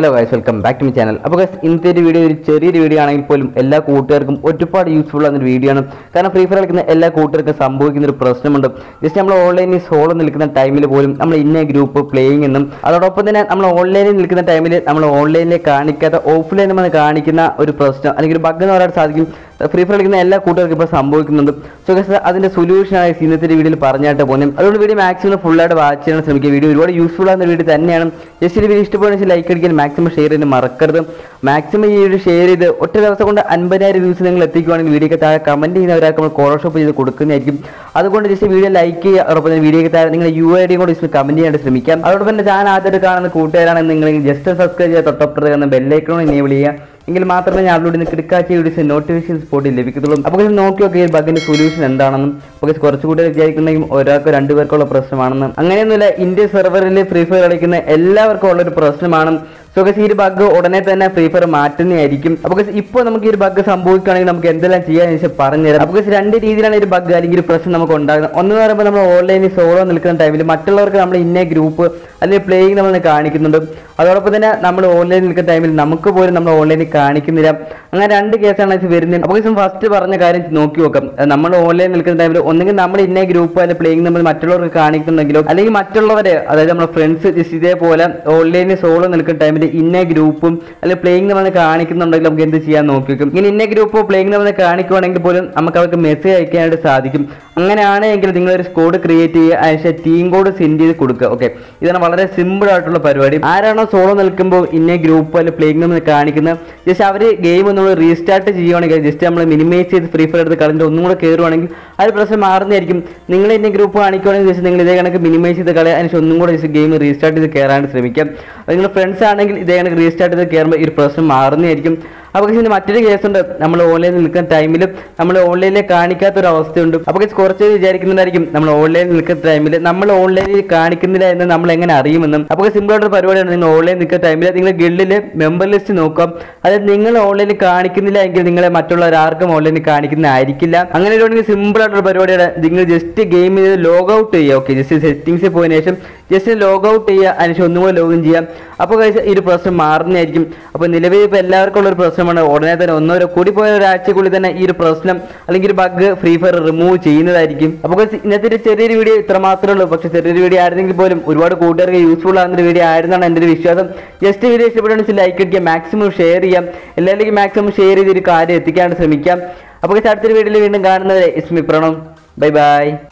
hello guys welcome back to my channel അപ്പോൾ guys ഇന്നത്തെ ഒരു വീഡിയോ ഒരു ചെറിയൊരു വീഡിയോ ആണെങ്കിൽ പോലും എല്ലാ കൂട്ടുകാർക്കും ഒരുപാട് യൂസ്ഫുൾ ആകുന്ന ഒരു വീഡിയോ ആണ് കാരണം ഫ്രീ ഫയർ കളിക്കുന്ന എല്ലാ കൂട്ടുകാർക്കും സംഭവിക്കുന്ന ഒരു പ്രശ്നമുണ്ട് ജസ്റ്റ് നമ്മൾ ഓൺലൈനിൽ സോളോ നിൽക്കുന്ന ടൈമിൽ പോലും നമ്മൾ ഇന്ന ഗ്രൂപ്പ് പ്ലേയിങ് എന്നും അതോടൊപ്പം തന്നെ നമ്മൾ ഓൺലൈനിൽ നിൽക്കുന്ന ടൈമിൽ നമ്മൾ ഓൺലൈനിൽ കാണിക്കാത്ത ഓഫ്ലൈനിൽ നമ്മൾ കാണിക്കുന്ന ഒരു പ്രശ്നം അല്ലെങ്കിൽ ഒരു ബഗ് എന്ന് പറയാൻ സാധിക്കും ഫ്രീ ഫയർ കളിക്കുന്ന എല്ലാ കൂട്ടുകാർക്കും ഇപ്പോൾ സംഭവിക്കുന്നുണ്ട് സോ ഗൈസ് അതിന്റെ സൊല്യൂഷൻ ആയി ഇന്നത്തെ ഒരു വീഡിയോയിൽ പറഞ്ഞായിട്ട് പോകുന്നത് അതുകൊണ്ട് വീഡിയോ മാക്സിമം ഫുൾ ആയിട്ട് വാച്ച് ചെയ്യാൻ ശ്രമിക്കുക വീഡിയോ ഒരുപാട് യൂസ്ഫുൾ ആകുന്ന വീഡിയോ തന്നെയാണ് ജസ്റ്റ് ഈ വീഡിയോ ഇഷ്ടപ്പെടുന്ന ലൈക്ക് അടിക്കാൻ മാക്സിമം ഷെയർ ചെയ്യാൻ മറക്കരുത് മാക്സിമം ഈ വീഡിയോ ഷെയർ ചെയ്ത് ഒറ്റ ദിവസം കൊണ്ട് അൻപതിനായിരം വ്യൂസ് നിങ്ങൾ എത്തിക്കുവാണെങ്കിൽ വീഡിയോക്ക് താഴെ കമന്റ് ചെയ്യുന്ന ഒരാൾക്ക് നമ്മൾ കോളർ ഷോപ്പ് ചെയ്ത് കൊടുക്കുന്നതായിരിക്കും അതുകൊണ്ട് ജസ്റ്റ് വീഡിയോ ലൈക്ക് ചെയ്യുക അതോടൊപ്പം തന്നെ വീഡിയോക്ക് താഴെ നിങ്ങൾ യു ഐ ഡിയും കൂടി കമന്റ് ചെയ്യാനായിട്ട് ശ്രമിക്കാം അതോടൊപ്പം തന്നെ ചാനൽ ആദ്യമായിട്ട് കാണുന്ന കൂട്ടുകാരാണെങ്കിൽ നിങ്ങൾ ജസ്റ്റ് സബ്സ്ക്രൈബ് ചെയ്യുക തൊട്ടപ്പുറത്ത് കാണുന്ന ബെല്ലൈക്കണോ എനേബിൾ ചെയ്യുക എങ്കിൽ മാത്രമേ ഞാൻ അപ്ലോഡ് ചെയ്യുന്ന കിടക്കാച്ച വീഡിയോസ് നോട്ടിഫിക്കേഷൻ സ്പോട്ടിൽ ലഭിക്കത്തുള്ളൂ അപ്പോൾ ഇത് നോക്കി നോക്കി ഈ ബഗിന്റെ സൊല്യൂഷൻ എന്താണെന്നും അപ്പോൾ കുറച്ചുകൂടി വിചാരിക്കുന്നെങ്കിൽ ഒരാൾക്ക് രണ്ടുപേർക്കുള്ള പ്രശ്നമാണെന്ന് അങ്ങനെയൊന്നുമില്ല ഇന്ത്യ സെർവറിൽ ഫ്രീ ഫയർ കളിക്കുന്ന എല്ലാവർക്കും ഉള്ള ഒരു പ്രശ്നമാണ് സോ ഗസ് ഈ ഒരു ബഗ് ഉടനെ തന്നെ ഫ്രീ ഫയർ മാറ്റുന്നതായിരിക്കും അപ്പോൾ ഗസ് ഇപ്പോൾ നമുക്ക് ഈ ഒരു ബഗ് സംഭവിക്കുകയാണെങ്കിൽ നമുക്ക് എന്തെല്ലാം ചെയ്യാന്ന് വെച്ചാൽ പറഞ്ഞുതരാം അപ്പോൾ ഗസ് രണ്ട് രീതിയിലാണ് ഈ ഒരു ബഗ് അല്ലെങ്കിൽ ഒരു പ്രശ്നം നമുക്ക് ഉണ്ടാകുന്നത് ഒന്നെന്ന് പറയുമ്പോൾ നമ്മൾ ഓൺലൈനിൽ സോളോ നിൽക്കുന്ന ടൈമിൽ മറ്റുള്ളവർക്ക് നമ്മൾ ഇന്ന ഗ്രൂപ്പ് അല്ലെങ്കിൽ പ്ലേയിങ് നമ്മൾ കാണിക്കുന്നുണ്ട് അതോടൊപ്പം തന്നെ നമ്മൾ ഓൺലൈനിൽ നിൽക്കുന്ന ടൈമിൽ നമുക്ക് പോലും നമ്മൾ ഓൺലൈനിൽ കാണിക്കുന്നില്ല അങ്ങനെ രണ്ട് കേസാണ് ഇത് വരുന്നത് അപ്പോൾ ഗസ് ഫസ്റ്റ് പറഞ്ഞ കാര്യം നോക്കി നോക്കാം അത് നമ്മൾ ഓൺലൈനിൽ നിൽക്കുന്ന ടൈമിൽ ഒന്നെങ്കിൽ നമ്മൾ ഇന്ന ഗ്രൂപ്പ് അല്ലെങ്കിൽ പ്ലേയിങ് നമ്മൾ മറ്റുള്ളവർക്ക് കാണിക്കുന്നുണ്ടെങ്കിലോ അല്ലെങ്കിൽ മറ്റുള്ളവരെ അതായത് നമ്മുടെ ഫ്രണ്ട്സ് ഇതേപോലെ ഓൺലൈനിൽ സോളോ നിൽക്കുന്ന ടൈമിൽ ഇന്ന ഗ്രൂപ്പും അല്ലെങ്കിൽ പ്ലേയിങ് നമ്മൾ കാണിക്കുന്നുണ്ടെങ്കിൽ നമുക്ക് എന്ത് ചെയ്യാൻ നോക്കി വെക്കും ഇങ്ങനെ ഇന്ന ഗ്രൂപ്പോ പ്ലേയിങ് നമ്മൾ കാണിക്കുവാണെങ്കിൽ പോലും നമുക്ക് അവർക്ക് മെസ്സേജ് അയക്കാനായിട്ട് സാധിക്കും അങ്ങനെയാണെങ്കിൽ നിങ്ങൾ ഒരു സ്കോഡ് ക്രിയേറ്റ് ചെയ്യുക അതിനുശേഷം ടീം കോഡ് സെൻഡ് ചെയ്ത് കൊടുക്കുക ഓക്കെ ഇതാണ് വളരെ സിമ്പിൾ ആയിട്ടുള്ള പരിപാടി ആരാണോ സോളോ നിൽക്കുമ്പോൾ ഇന്ന ഗ്രൂപ്പ് അല്ലെങ്കിൽ പ്ലേയിങ് നമ്മൾ കാണിക്കുന്നത് ജസ്റ്റ് അവർ ഗെയിം നമ്മൾ റീസ്റ്റാർട്ട് ചെയ്യുവാണെങ്കിൽ ജസ്റ്റ് നമ്മൾ മിനിമൈസ് ചെയ്ത് ഫ്രീ ഫയർ എടുത്ത് കളഞ്ഞിട്ട് ഒന്നും കൂടെ കയറുവാണെങ്കിൽ ആ ഒരു പ്രശ്നം മാറുന്നതായിരിക്കും നിങ്ങൾ ഇന്ന ഗ്രൂപ്പ് കാണിക്കുവാണെങ്കിൽ ജസ്റ്റ് നിങ്ങൾ ഇതേ കണക്ക് മിനിമൈസ് ചെയ്ത് കളയുക അതിനുശേഷം ഒന്നും കൂടെ ജസ്റ്റ് ഗെയിം റീസ്റ്റാർട്ട് ചെയ്ത് കയറാനായിട്ട് ശ്രമിക്കാം നിങ്ങൾ ഫ്രണ്ട്സ് ആണെങ്കിൽ ഇതേ കണക്ക് റീസ്റ്റാർട്ട് ചെയ്ത് കയറുമ്പോൾ ഈ ഒരു പ്രശ്നം മാറുന്നതായിരിക്കും അപ്പോൾ ഇതിന് മറ്റൊരു കേസുണ്ട് നമ്മൾ ഓൺലൈനിൽ നിൽക്കുന്ന ടൈമിൽ നമ്മൾ ഓൺലൈനിൽ കാണിക്കാത്ത ഒരു അവസ്ഥയുണ്ട് അപ്പോൾ കുറച്ച് വിചാരിക്കുന്നുണ്ടായിരിക്കും നമ്മൾ ഓൺലൈനിൽ നിൽക്കുന്ന ടൈമിൽ നമ്മൾ ഓൺലൈനിൽ കാണിക്കുന്നില്ല എന്ന് നമ്മൾ എങ്ങനെ അറിയുമെന്നും അപ്പോൾ സിമ്പിൾ ആയിട്ടൊരു പരിപാടിയാണ് നിങ്ങൾ ഓൺലൈനിൽ നിൽക്കുന്ന ടൈമിൽ നിങ്ങൾ ഗിൽഡിൽ മെമ്പർ ലിസ്റ്റ് നോക്കാം അതായത് നിങ്ങൾ ഓൺലൈനിൽ കാണിക്കുന്നില്ല എങ്കിൽ നിങ്ങളെ മറ്റുള്ളവർ ആർക്കും ഓൺലൈനിൽ കാണിക്കുന്നതായിരിക്കില്ല അങ്ങനെ ഒരു സിമ്പിൾ ആയിട്ടുള്ള പരിപാടിയാണ് നിങ്ങൾ ജസ്റ്റ് ഗെയിമിൽ ലോഗ് ഔട്ട് ചെയ്യുക ഓക്കെ ജസ്റ്റ് സെറ്റിംഗ്സിൽ പോയതിനു ശേഷം ജസ്റ്റ് ലോഗ് ഔട്ട് ചെയ്യുക അതിനുശേഷം ഒന്നും കൂടെ ലോഗിൻ ചെയ്യാം അപ്പോൾ കഴിച്ച് ഈ ഒരു പ്രശ്നം മാറുന്നതായിരിക്കും അപ്പോൾ നിലവിൽ ഇപ്പോൾ എല്ലാവർക്കും ഉള്ള ഒരു പ്രശ്നമാണ് ഉടനെ തന്നെ ഒന്നോ കൂടി പോയ ഒരാഴ്ചക്കുള്ളിൽ തന്നെ ഈ ഒരു പ്രശ്നം അല്ലെങ്കിൽ ഒരു ബഗ് ഫ്രീ ഫയർ റിമൂവ് ചെയ്യുന്നതായിരിക്കും അപ്പോൾ guys, ഇന്നത്തെ ഒരു ചെറിയൊരു വീഡിയോ ഇത്ര മാത്രമേ ഉള്ളൂ പക്ഷേ ചെറിയൊരു വീഡിയോ ആയിരുന്നെങ്കിൽ പോലും ഒരുപാട് കൂട്ടുകാർക്ക് യൂസ്ഫുൾ ആകുന്ന ഒരു വീഡിയോ ആയിരുന്നാണ് എൻ്റെ ഒരു വിശ്വാസം ജസ്റ്റ് വീഡിയോ ഇഷ്ടപ്പെടുകയാണെങ്കിൽ ലൈക്ക് അടിക്കുക മാക്സിമം ഷെയർ ചെയ്യാം എല്ലാവരിലേക്കും മാക്സിമം ഷെയർ ചെയ്ത് ഒരു കാര്യം എത്തിക്കാണ്ട് ശ്രമിക്കാം അപ്പോൾ guys, അടുത്തൊരു വീഡിയോയിൽ വീണ്ടും കാണുന്നത് ഇസ്മി പ്രണം ബൈ ബൈ